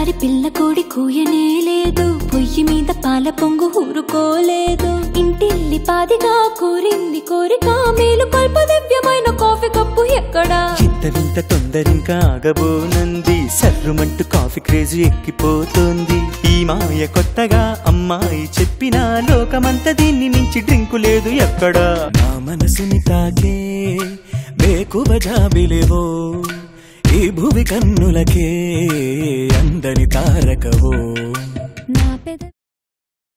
తెల్లారి పిల్ల కోడి కూయనే లేదు పొయ్యి మీద పాల పొంగు ఊరుకోలేదు ఇంటిల్లి పాదిగా కోరింది కోరిక మేలు కల్ప దివ్యమైన కాఫీ కప్పు ఎక్కడా ఇంత వింత తొందరింకా ఆగబోనంది సర్రుమంటూ కాఫీ క్రేజ్ ఎక్కిపోతోంది ఈ మాయ కొత్తగా అమ్మాయి చెప్పిన లోకమంతా దీన్ని మించి డ్రింకు లేదు ఎక్కడా నా మనసుని తాకే బేకువ జాబిలేవో ఈ భూమి కన్నులకే అందని తారకవో నా పెద